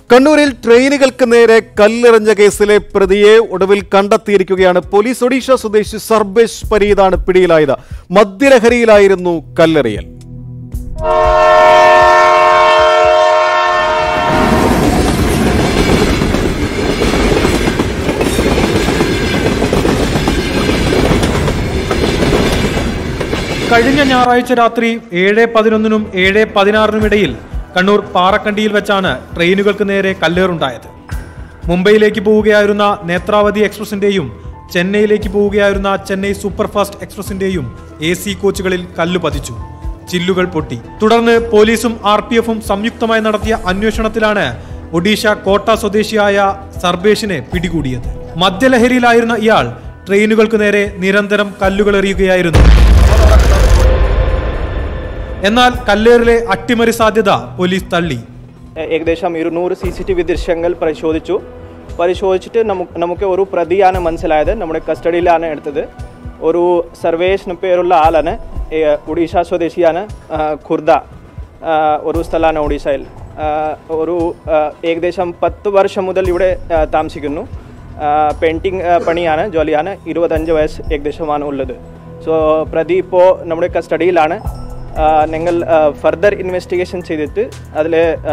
കണ്ണൂരിൽ ട്രെയിനുകൾക്ക് നേരെ കല്ലെറിഞ്ഞ കേസിലെ പ്രതിയെ ഒടുവിൽ കണ്ടെത്തിയിരിക്കുകയാണ് പോലീസ് ഒഡീഷ സ്വദേശി സർബേഷ് പരീതാണ് പിടിയിലായത് മദ്യലഹരിയിലായിരുന്നു കല്ലെറിയൽ കഴിഞ്ഞ ഞായറാഴ്ച രാത്രി ഏഴ് പതിനൊന്നിനും ഏഴ് പതിനാറിനും ഇടയിൽ കണ്ണൂർ പാറക്കണ്ടിയിൽ വെച്ചാണ് ട്രെയിനുകൾക്ക് നേരെ കല്ലേറുണ്ടായത് മുംബൈയിലേക്ക് പോവുകയായിരുന്ന നേത്രാവതി എക്സ്പ്രസിന്റെയും ചെന്നൈയിലേക്ക് പോവുകയായിരുന്ന ചെന്നൈ സൂപ്പർഫാസ്റ്റ് എക്സ്പ്രസിന്റെയും എ സി കോച്ചുകളിൽ കല്ലു പതിച്ചു ചില്ലുകൾ പൊട്ടി തുടർന്ന് പോലീസും ആർ പി എഫും സംയുക്തമായി നടത്തിയ അന്വേഷണത്തിലാണ് ഒഡീഷ കോട്ട സ്വദേശിയായ സർബേഷിനെ പിടികൂടിയത് മദ്യലഹരിയിലായിരുന്ന ഇയാൾ ട്രെയിനുകൾക്ക് നേരെ നിരന്തരം കല്ലുകൾ എറിയുകയായിരുന്നു എന്നാൽ കല്ലേറിലെ അട്ടിമറി സാധ്യത പോലീസ് തള്ളി ഏകദേശം ഇരുന്നൂറ് സി സി ടി വി ദൃശ്യങ്ങൾ പരിശോധിച്ചു പരിശോധിച്ചിട്ട് നമുക്ക് നമുക്ക് ഒരു പ്രതിയാണ് മനസ്സിലായത് നമ്മുടെ കസ്റ്റഡിയിലാണ് എടുത്തത് ഒരു സർവേഷ് എന്ന പേരുള്ള ആളാണ് ഏ, ഒഡീഷ സ്വദേശിയാണ് ആ, ഖുർദ ആ, ഒരു സ്ഥലമാണ് ഒഡീഷയിൽ ആ, ഒരു ആ, ഏകദേശം പത്ത് വർഷം മുതൽ ഇവിടെ ആ, താമസിക്കുന്നു പെയിൻറ്റിങ് പണിയാണ് ജോലിയാണ് ഇരുപത്തഞ്ച് വയസ്സ് ഏകദേശമാണ് ഉള്ളത് സോ പ്രതി ഇപ്പോൾ നമ്മുടെ കസ്റ്റഡിയിലാണ് ആ, നിങ്ങൾ ഫർദർ ഇൻവെസ്റ്റിഗേഷൻ ചെയ്തിട്ട് അതിൽ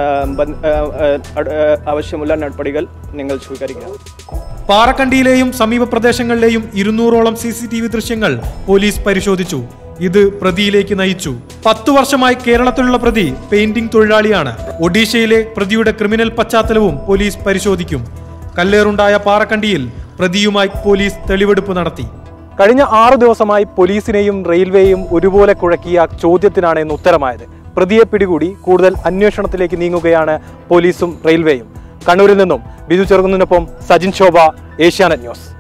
ആവശ്യമുള്ള നടപടികൾ നിങ്ങൾ സ്വീകരിക്കുക പാറക്കണ്ടിയിലെയും സമീപ പ്രദേശങ്ങളിലെയും ഇരുന്നൂറോളം സി സി ടി വി ദൃശ്യങ്ങൾ പോലീസ് പരിശോധിച്ചു ഇത് പ്രതിയിലേക്ക് നയിച്ചു പത്തു വർഷമായി കേരളത്തിലുള്ള പ്രതി പെയിന്റിംഗ് തൊഴിലാളിയാണ് ഒഡീഷയിലെ പ്രതിയുടെ ക്രിമിനൽ പശ്ചാത്തലവും പോലീസ് പരിശോധിക്കും കല്ലേറുണ്ടായ പാറക്കണ്ടിയിൽ പ്രതിയുമായി പോലീസ് തെളിവെടുപ്പ് നടത്തി കഴിഞ്ഞ ആറു ദിവസമായി പോലീസിനെയും റെയിൽവേയും ഒരുപോലെ കുഴക്കിയ ചോദ്യത്തിനാണ് ഇന്ന് ഉത്തരമായത് പ്രതിയെ പിടികൂടി കൂടുതൽ അന്വേഷണത്തിലേക്ക് നീങ്ങുകയാണ് പോലീസും റെയിൽവേയും കണ്ണൂരിൽ നിന്നും ബിജു ചെറുകുന്നതിനൊപ്പം സജിൻ ശോഭ ഏഷ്യാനെറ്റ് ന്യൂസ്